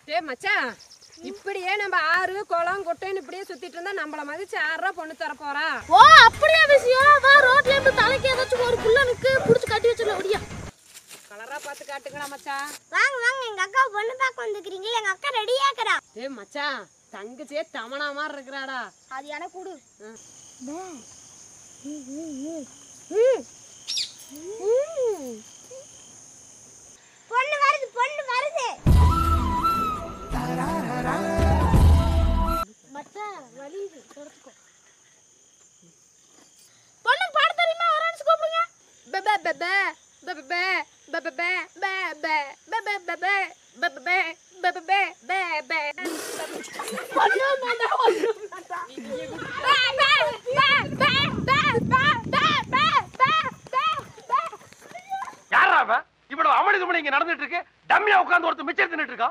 டேய் மச்சான் இப்படியே நம்ம ஆறு குளம் குட்டைன்னு இப்படியே சுத்திட்டு இருந்தா நம்மள மதிச்சு ஆறா பொண்ணு தர போறா ஓ அப்படியா விஷயம் வா ரோட்ல இருந்து தலைக்கு ஏதாச்சும் ஒரு புள்ள நிக்கு புடிச்சு கட்டி வச்சிடல ஒடியா கலரா பார்த்து காட்டுங்கடா மச்சான் வாங்க வாங்க எங்க அக்கா பொண்ணு பார்க்க வந்துக்கிறீங்க எங்க அக்கா ரெடியா இருக்கிறா டேய் மச்சான் தங்கச்சியே தமனா மாதிரி இருக்கிறாடா அது எனக்கு கொடு பொண்ணு வருது பொண்ணு வருது மச்சான் வலி தொடச்சுக்கோ பொண்ணு பாட தெரியுமா ஒரு நிமிஷம் கூப்பிடுங்க பப பப பப பப பப பப பப பப பப பப யாரா அவன் இவ்வளவு அமளி துமளி இங்க நடந்துட்டு இருக்கு டம்மியா உட்கார்ந்து ஒருத்தர் மிச்சம் தின்னுட்டு இருக்கா